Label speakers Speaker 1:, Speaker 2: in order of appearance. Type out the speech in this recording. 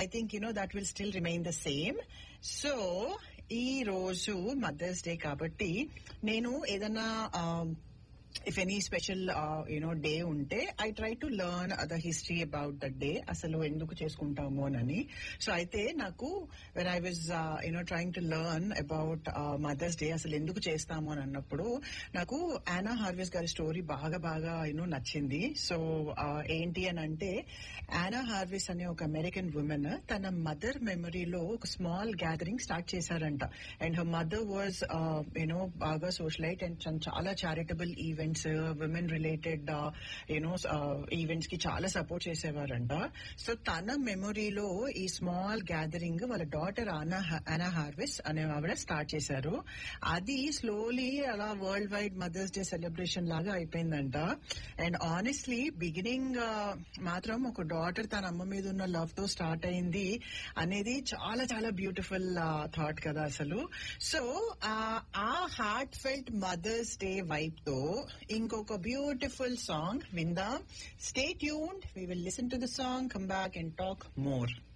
Speaker 1: I think you know that will still remain the same so ఈ రోజు mother's day కాబట్టి నేను ఏదన్నా if any special you know day ఉంటే I try to learn the history about the day అసలు ఎందుకు చేసుకుంటాము అని సో అయితే నాకు when I was you know trying to learn about mother's day అసలు ఎందుకు చేస్తాము అని అన్నప్పుడు నాకు యానా హార్వెస్ గారి స్టోరీ బాగా బాగా యూనో నచ్చింది సో ఏంటి అని అంటే యానా హార్వెస్ అనే ఒక అమెరికన్ ఉమెన్ తన మదర్ మెమరీలో ఒక స్మాల్ గ్యాదరింగ్ స్టార్ట్ చేశారంట and her mother was you know బాగా సోషలైట్ అండ్ చాలా charitable events women related you know events కి చాలా సపోర్ట్ చేసేవారంట సో తన మెమొరీలో ఈ స్మాల్ గ్యాదరింగ్ వాళ్ళ డాటర్ ఆనా ఆనా హార్వెస్ అనే ఆవిడ స్టార్ట్ చేశారు అది స్లోలీ అలా world wide mother's day celebration లాగా అయిపోయిందంట అండ్ ఆనెస్ట్లీ బిగినింగ్ మాత్రం ఒక డాటర్ తన అమ్మ మీద ఉన్న లవ్ తో స్టార్ట్ అయింది అనేది చాలా చాలా బ్యూటిఫుల్ థాట్ కదా అసలు సో ఆ heartfelt mother's day vibe తో ఇంకొక బ్యూటిఫుల్ సాంగ్ విందాం stay tuned we will listen to the song come back and talk more